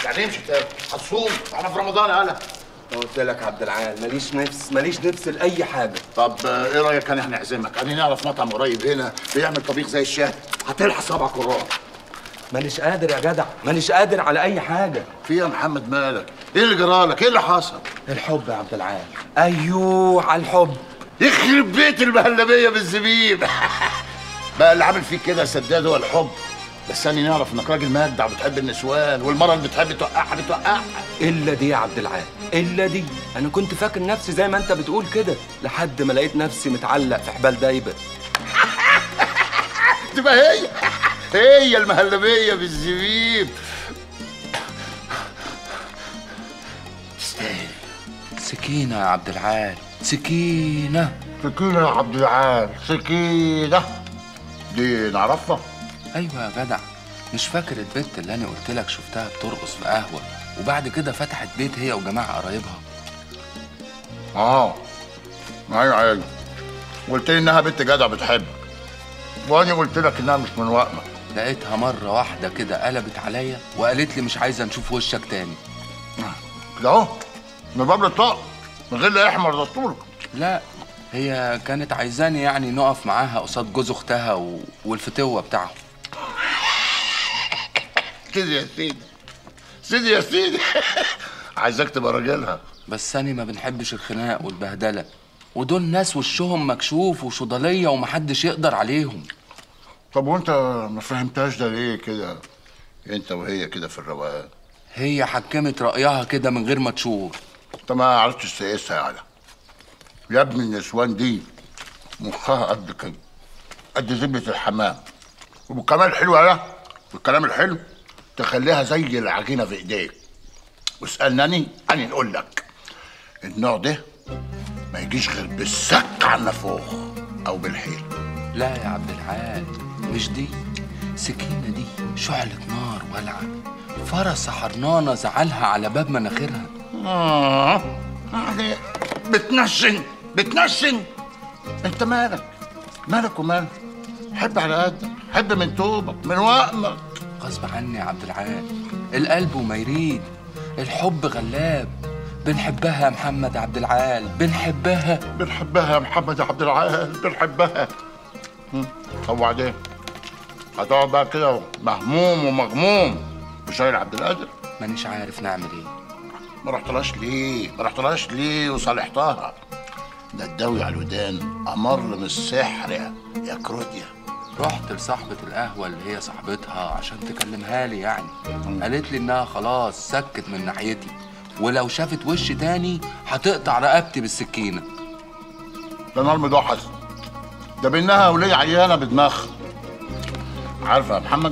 يعني ايه مش هتاكل هتصوم احنا في رمضان يا هلا قلت لك عبد العال ماليش نفس ماليش نفس لاي حاجه طب آه، ايه رايك كان احنا نعزمك يعني نعرف مطعم قريب هنا بيعمل طبيخ زي الشاه هتلحق صبع كرات مانيش قادر يا جدع مانيش قادر على اي حاجه في يا محمد مالك ايه اللي جرالك ايه اللي حصل الحب يا عبد العال ايوه على الحب يخرب بيت المهلبيه بالزبيب بقى اللي عامل فيك كده يا سداد هو الحب بس ثاني نعرف انك راجل مجدع وبتحب النسوان والمره اللي بتحب توقعها بتوقعها الا دي يا عبد العال الا دي انا كنت فاكر نفسي زي ما انت بتقول كده لحد ما لقيت نفسي متعلق في حبال دايبه تبقى هي هي المهلبيه بالزبيب تستاهل سكينة يا عبد العال سكينة سكينه يا عبد العال سكينه دي نعرفها أيوة يا جدع مش فاكر البت اللي أنا قلت لك شفتها بترقص في قهوة وبعد كده فتحت بيت هي وجماعة قرايبها اه ايوه ايوه قلت لي انها بنت جدع بتحبك وانا قلت لك انها مش من وقمك لقيتها مرة واحدة كده قلبت عليا وقالت لي مش عايزة نشوف وشك تاني كده اهو من باب الطاق من غير لا يحمر دستورك لا هي كانت عايزاني يعني نقف معاها قصاد جوز اختها و... والفتوة بتاعهم سيدي يا سيدي سيدي يا سيدي عايزاك تبقى راجلها بس أنا ما بنحبش الخناق والبهدلة ودول ناس وشهم مكشوف وشضلية ومحدش يقدر عليهم طب وانت ما فهمتهاش ده ليه كده انت وهي كده في الروقان هي حكمت رأيها كده من غير ما تشوف انت ما عرفتش تقيسها يعني يا ابني النسوان دي مخها قد كده قد زبدة الحمام وكمان حلوة يا والكلام الحلو تخليها زي العجينة في ايديك واسألني أنا نقول لك النوع ده ما يجيش غير بالسك على النافوخ أو بالحيل لا يا عبد العال مش دي سكينة دي شعلة نار ولعة فرسة حرنانة زعلها على باب مناخيرها آه يعني بتنشن بتنشن انت مالك مالك ومالك حب على قدك حب من توبك من وقمك غصب عني يا عبد العال القلب وما يريد الحب غلاب بنحبها يا محمد عبد العال بنحبها بنحبها يا محمد يا عبد العال بنحبها مم. طب وبعدين هتقعد بقى كده مهموم ومغموم وشايل عبد القادر مانيش عارف نعمل ايه ما رحتلاش ليه ما رحتلاش ليه وصالحتها ده الدوي على الودان امر من السحر يا يا كروديا رحت لصاحبة القهوة اللي هي صاحبتها عشان تكلمها لي يعني قالت لي انها خلاص سكت من ناحيتي ولو شافت وش تاني هتقطع رقبتي بالسكينة ده نار مدوحس ده بينها وليه عيانه بدماغها عارفه يا محمد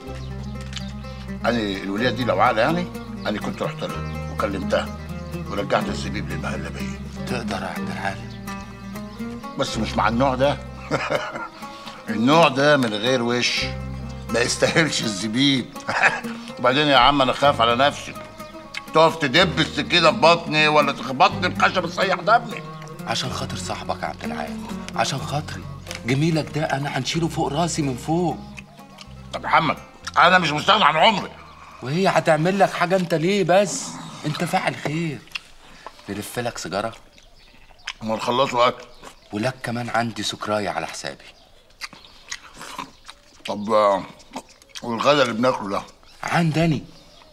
انا الوليه دي لو عاقله يعني انا كنت رحت لها وكلمتها ورجعت الزبيب للمهلبيه تقدر يا عبد العال بس مش مع النوع ده النوع ده من غير وش ما يستاهلش الزبيب وبعدين يا عم انا خاف على نفسي تقف تدب السكينه في بطني ولا تخبطني بخشب تصيح دمي عشان خاطر صاحبك يا عبد العال عشان خاطري جميلك ده انا هنشيله فوق راسي من فوق طب محمد انا مش مستغني عن عمري وهي هتعمل لك حاجة انت ليه بس انت فاعل خير نلف لك سيجارة وما نخلصوا اكل ولك كمان عندي سكراية على حسابي طب آه، والغدا اللي بناكله ده عندني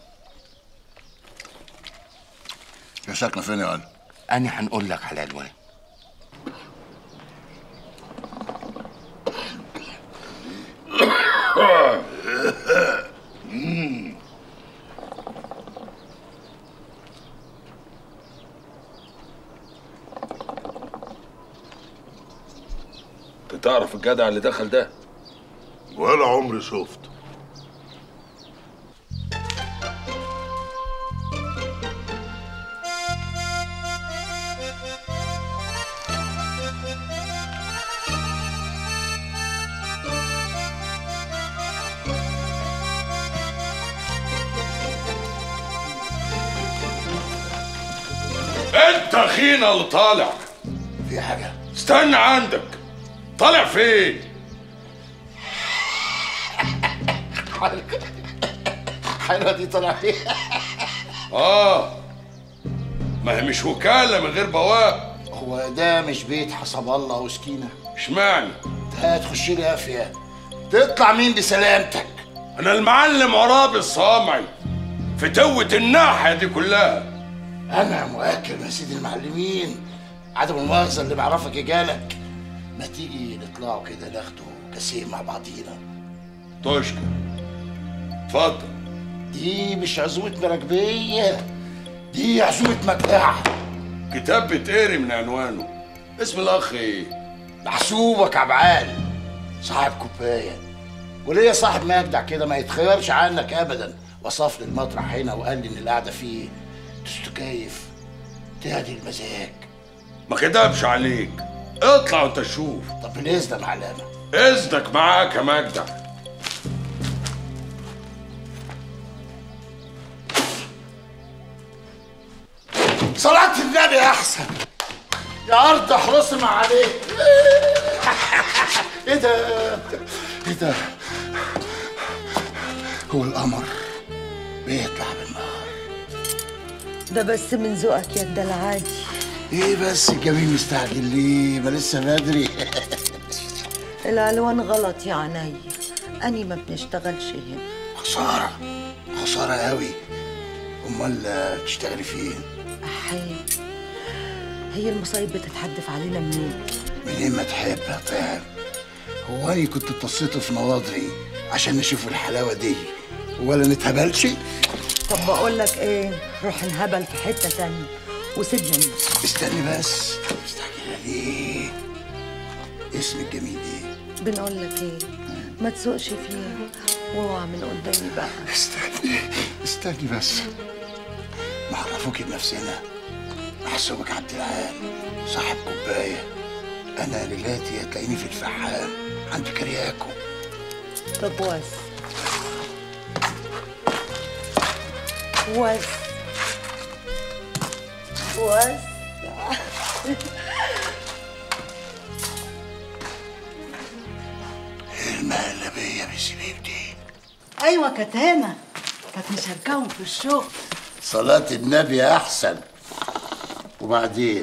يا ساكنه فين يا ولد أنا هنقول لك على العنوان انت تعرف الجدع اللي دخل ده ولا عمري شفته انت اخينا اللي طالع في حاجه استنى عندك طالع فين حلوه دي طلع فيها اه ما هي مش وكالة من غير بواب هو ده مش بيت حسب الله وسكينة اشمعنى ده تخش لي قافية تطلع مين بسلامتك انا المعلم عرابي الصامعي فتوة الناحية دي كلها أنا مؤكد يا سيدي المعلمين عدم المؤاخذة اللي بعرفك يجالك ما تيجي نطلعوا كده ناخدوا كاسيه مع بعضينا توشكا اتفضل دي مش عزومة مراكبية دي عزومة مجاعة كتاب بتقري من عنوانه اسم الاخ ايه محسوبك عبعال صاحب كوباية وليا صاحب مجدع كده ما يتخيرش عنك ابدا وصف لي المطرح هنا وقال لي ان القعده فيه تستكيف تهدي المزاج ما كدبش عليك اطلع وانت شوف طب بالاذن يا معلمه اذنك معاك يا مجدع صلاة النبي احسن يا ارض احرصنا عليك ايه ده ايه ده هو القمر بيطلع بالنهار ده بس من ذوقك يا ده العادي ايه بس الجميل مستعجل ليه ما لسه بدري الالوان غلط يا عيني اني ما بنشتغلش هنا خساره خساره قوي امال تشتغلي فين احي هي المصايب بتتحدف علينا منين منين ما تحب يا طاهر هو انا كنت اتصيت في نواضري عشان نشوف الحلاوه دي ولا نتهبلش طب بقول لك ايه روح انهبل في حته تانية وسيبنا منه. استني بس مستعجله ليه اسم الجميل ايه بنقول لك ايه ما تسوقش فيها واوعى من قدامي بقى استني استني بس معرفوكي بنفسنا محسوبك عبد العال صاحب كوبايه انا ليلاتي هتلاقيني في الفحام عند كرياكو طب واس واس واس المهلبيه بسبيب دي ايوه كانت هنا كانت مشاركاهم في الشغل صلاة النبي أحسن وبعدين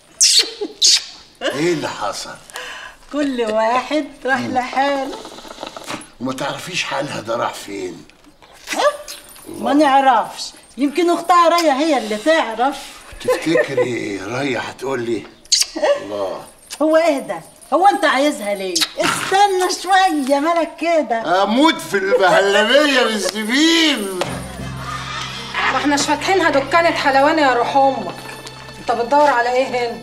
إيه اللي حصل؟ كل واحد راح لحاله وما تعرفيش حالها ده راح فين؟ ما نعرفش يمكن اختها رايه هي اللي تعرف تفتكري راية هتقول لي الله هو اهدى هو انت عايزها ليه استنى شويه مالك كده أموت في المهلبية بالسبيل ما احناش فاتحينها دكانة حلواني يا روح امك انت بتدور على ايه هنا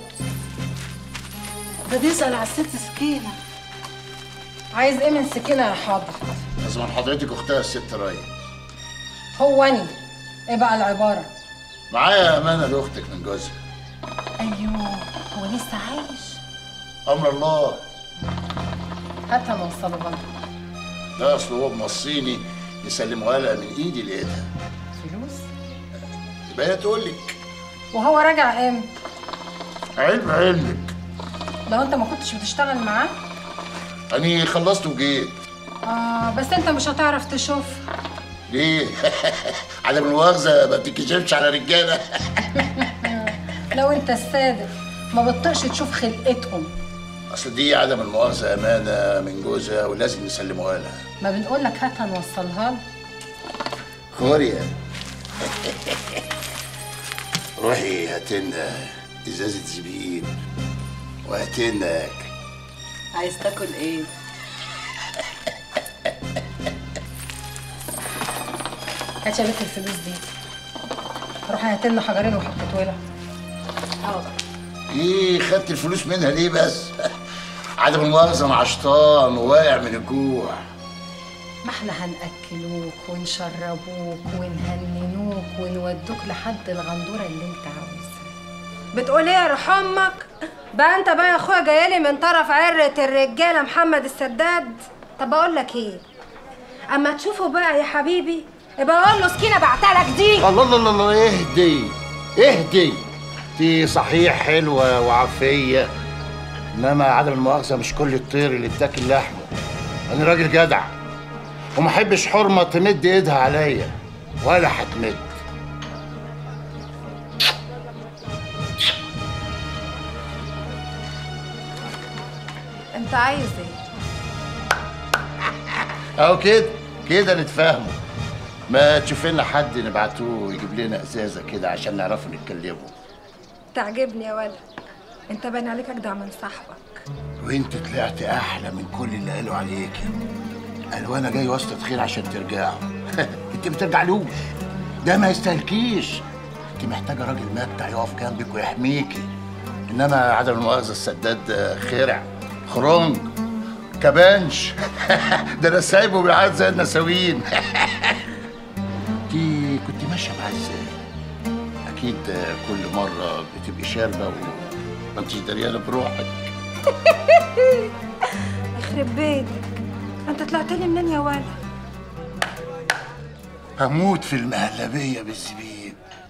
ده بيسال على الست سكينه عايز ايه من سكينة يا حاضر لازم حضرتك أختها الست راية هو اني ايه بقى العبارة معايا أمانة لأختك من جوزها ايوه هو لسه عايش أمر الله هاتها نوصله بقى ده أصل هو موصيني يسلموها لها من إيدي لإيدها فلوس يبقى هي تقول لك وهو راجع امتى علم علمك لو انت ما كنتش بتشتغل معاه أنا خلصت وجيت اه بس انت مش هتعرف تشوف ليه؟ عدم المؤاخذة ما بتتكشفش على رجالة لو انت الصادق ما بتطقش تشوف خلقتهم أصل دي عدم المؤاخذة أمانة من جوزها ولازم نسلموها لها ما بنقول لك هاتها نوصلها له خوريا روحي هاتلنا إزازة زبيب وهاتلنا أكل عايز تاكل ايه هات يا بنت الفلوس دي روح هات لنا حجرين وحطيته لها حاضر إيه خدت الفلوس منها ليه بس؟ عدم المؤاخذة أنا عشطان وواقع من الجوع ما احنا هنأكلوك ونشربوك ونهننوك ونودوك لحد الغندورة اللي انت عاوزها بتقول ايه يا روح امك بقى انت بقى يا اخويا جايلي من طرف عرة الرجالة محمد السداد طب اقول لك ايه اما تشوفه بقى يا حبيبي يبقى اقول له سكينة بعتلك دي الله الله الله الله اهدي اهدي دي صحيح حلوة وعافية إنما عدم المؤاخذة مش كل الطير اللي بتاكل لحمه أنا راجل جدع وما أحبش حرمة تمد إيدها عليا ولا هتمد انت عايز ايه اهو كده كده نتفاهموا ما تشوف لنا حد نبعتوه يجيب لنا ازازه كده عشان نعرف نتكلموا تعجبني يا ولد انت باين عليك اجدع من صاحبك وانت طلعت احلى من كل اللي قالوا عليكي قالوا انا جاي واسطة خير عشان ترجعوا انت ما بترجعلوش ده ما يستاهلكيش انت محتاجه راجل مبدع يقف جنبك ويحميكي انما عدم المؤاخذه السداد ده خرع خرنج كبانش ده انا سايبه بيعاد زي النساوين انت كنت ماشيه معاه ازاي؟ اكيد كل مره بتبقي شاربه وما انتش دريانه بروحك يخرب بيتك انت طلعت لي منين يا ولد هموت في المهلبيه بالزبيب